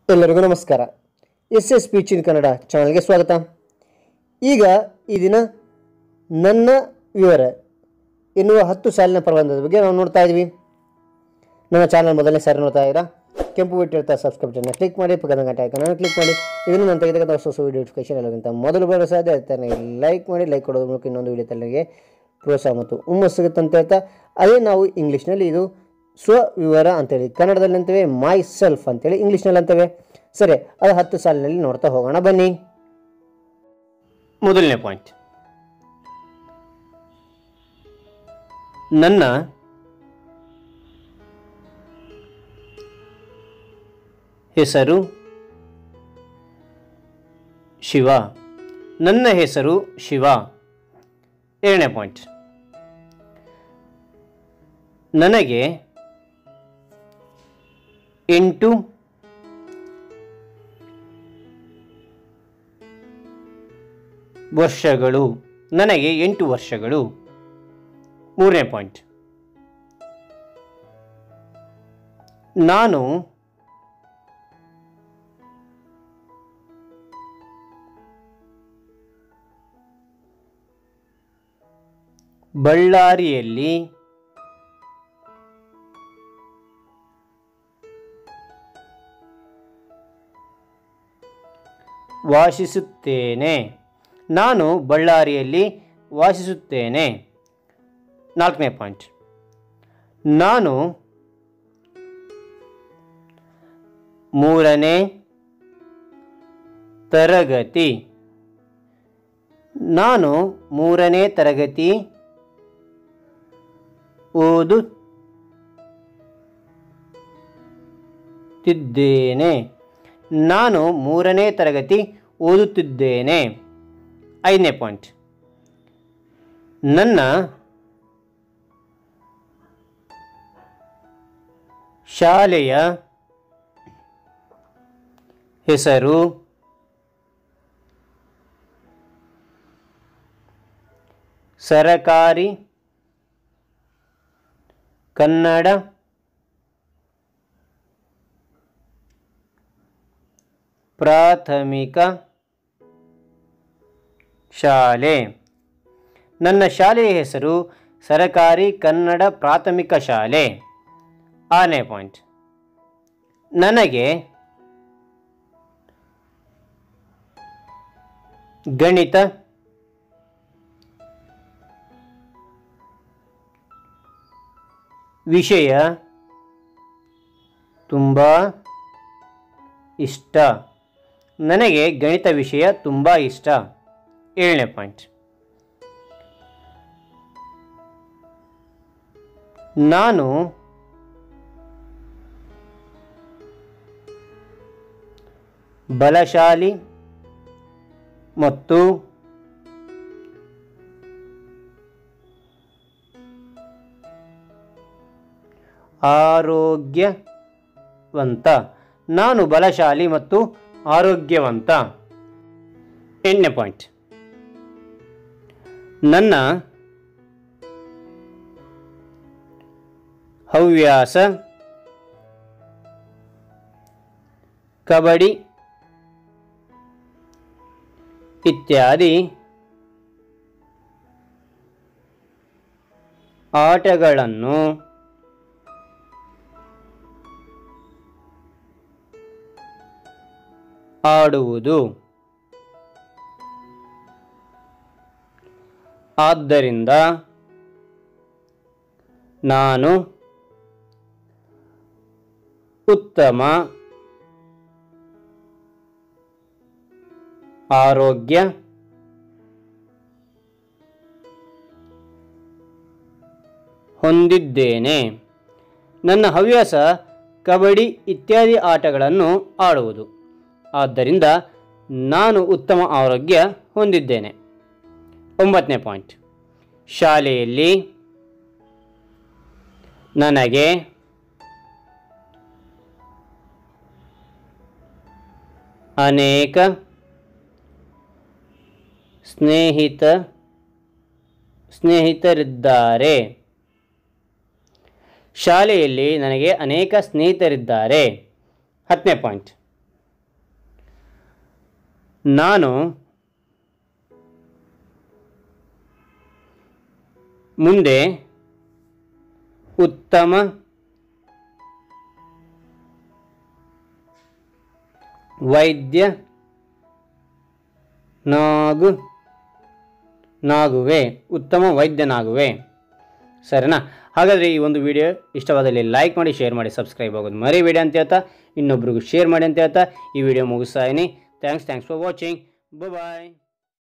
ಎಲ್ಲರಿಗೂ ನಮಸ್ಕಾರ S S P ಚಿನ್ ಕನ್ನಡ ಚಾನಲ್ಗೆ ಸ್ವಾಗತ ಈಗ ಈ ದಿನ ನನ್ನ ವಿವರ ಎನ್ನುವ ಹತ್ತು ಸಾಲಿನ ಪ್ರಬಂಧದ ಬಗ್ಗೆ ನಾವು ನೋಡ್ತಾ ಇದ್ವಿ ನನ್ನ ಚಾನಲ್ ಮೊದಲನೇ ಸಾರಿ ನೋಡ್ತಾ ಇದ್ದೀರಾ ಕೆಂಪು ಬಿಟ್ಟಿರ್ತಾ ಸಬ್ಸ್ಕ್ರೈಬ್ ಬಟನ್ನ ಕ್ಲಿಕ್ ಮಾಡಿ ಪಕ್ಕದ ಗಂಟೆ ಐಕನ್ನ ಕ್ಲಿಕ್ ಮಾಡಿ ಇದನ್ನು ನಾನು ತೆಗೆದಾಗ ಹೊಸ ಹೊಸ ವೀಡಿಯೋ ನೋಟಿಫಿಕೇಶನ್ ಎಲ್ಲರಿಗಿಂತ ಮೊದಲು ಬರೋ ಸಾಧ್ಯ ಇರ್ತಾನೆ ಲೈಕ್ ಮಾಡಿ ಲೈಕ್ ಕೊಡೋದ್ರ ಮೂಲಕ ಇನ್ನೊಂದು ವೀಡಿಯೋ ತಲೆಗೆ ಪ್ರೋತ್ಸಾಹ ಮತ್ತು ಹುಮ್ಮಸ್ಸು ಸಿಗುತ್ತೆ ಅಂತ ಹೇಳ್ತಾ ಅದೇ ನಾವು ಇಂಗ್ಲೀಷ್ನಲ್ಲಿ ಇದು ಸ್ವವಿವರ ಅಂತೇಳಿ ಕನ್ನಡದಲ್ಲಿ ಅಂತೇವೆ ಮೈ ಸೆಲ್ಫ್ ಅಂತೇಳಿ ಇಂಗ್ಲೀಷ್ನಲ್ಲಿ ಅಂತೇವೆ ಸರಿ ಅದು ಹತ್ತು ಸಾಲಿನಲ್ಲಿ ನೋಡ್ತಾ ಹೋಗೋಣ ಬನ್ನಿ ಮೊದಲನೇ ಪಾಯಿಂಟ್ ನನ್ನ ಹೆಸರು ಶಿವ ನನ್ನ ಹೆಸರು ಶಿವ ಎರಡನೇ ಪಾಯಿಂಟ್ ನನಗೆ ಎಂಟು ವರ್ಷಗಳು ನನಗೆ ಎಂಟು ವರ್ಷಗಳು ಮೂರನೇ ಪಾಯಿಂಟ್ ನಾನು ಬಳ್ಳಾರಿಯಲ್ಲಿ ವಾಸಿಸುತ್ತೇನೆ ನಾನು ಬಳ್ಳಾರಿಯಲ್ಲಿ ವಾಸಿಸುತ್ತೇನೆ ನಾಲ್ಕನೇ ಪಾಯಿಂಟ್ ನಾನು ಮೂರನೇ ತರಗತಿ ನಾನು ಮೂರನೇ ತರಗತಿ ಓದುತ್ತಿದ್ದೇನೆ ನಾನು ಮೂರನೇ ತರಗತಿ ಓದುತ್ತಿದ್ದೇನೆ ಐದನೇ ಪಾಯಿಂಟ್ ನನ್ನ ಶಾಲೆಯ ಹೆಸರು ಸರಕಾರಿ ಕನ್ನಡ ಪ್ರಾಥಮಿಕ ಶಾಲೆ ನನ್ನ ಶಾಲೆಯ ಹೆಸರು ಸರಕಾರಿ ಕನ್ನಡ ಪ್ರಾಥಮಿಕ ಶಾಲೆ ಆರನೇ ಪಾಯಿಂಟ್ ನನಗೆ ಗಣಿತ ವಿಷಯ ತುಂಬ ಇಷ್ಟ ನನಗೆ ಗಣಿತ ವಿಷಯ ತುಂಬ ಇಷ್ಟ ಏಳನೇ ಪಾಯಿಂಟ್ ನಾನು ಬಲಶಾಲಿ ಮತ್ತು ಆರೋಗ್ಯವಂತ ನಾನು ಬಲಶಾಲಿ ಮತ್ತು ಆರೋಗ್ಯವಂತ ಎಂಟನೇ ಪಾಯಿಂಟ್ ನನ್ನ ಹವ್ಯಾಸ ಕಬಡ್ಡಿ ಇತ್ಯಾದಿ ಆಟಗಳನ್ನು ಆಡುವುದು ಆದ್ದರಿಂದ ನಾನು ಉತ್ತಮ ಆರೋಗ್ಯ ಹೊಂದಿದ್ದೇನೆ ನನ್ನ ಹವ್ಯಾಸ ಕಬಡ್ಡಿ ಇತ್ಯಾದಿ ಆಟಗಳನ್ನು ಆಡುವುದು ಆದ್ದರಿಂದ ನಾನು ಉತ್ತಮ ಆರೋಗ್ಯ ಹೊಂದಿದ್ದೇನೆ ಒಂಬತ್ತನೇ ಪಾಯಿಂಟ್ ಶಾಲೆಯಲ್ಲಿ ನನಗೆ ಅನೇಕ ಸ್ನೇಹಿತ ಸ್ನೇಹಿತರಿದ್ದಾರೆ ಶಾಲೆಯಲ್ಲಿ ನನಗೆ ಅನೇಕ ಸ್ನೇಹಿತರಿದ್ದಾರೆ ಹತ್ತನೇ ಪಾಯಿಂಟ್ ನಾನು ಮುಂದೆ ಉತ್ತಮ ವೈದ್ಯ ನಾಗು ನಾಗುವೆ ಉತ್ತಮ ವೈದ್ಯನಾಗುವೆ ಸರಿನಾ ಹಾಗಾದರೆ ಈ ಒಂದು ವಿಡಿಯೋ ಇಷ್ಟವಾದಲ್ಲಿ ಲೈಕ್ ಮಾಡಿ ಶೇರ್ ಮಾಡಿ ಸಬ್ಸ್ಕ್ರೈಬ್ ಆಗೋದು ಮರಿಬೇಡಿ ಅಂತ ಹೇಳ್ತಾ ಇನ್ನೊಬ್ರಿಗೂ ಶೇರ್ ಮಾಡಿ ಅಂತ ಹೇಳ್ತಾ ಈ ವಿಡಿಯೋ ಮುಗಿಸ್ತಾ ಇದೀನಿ thanks thanks for watching bye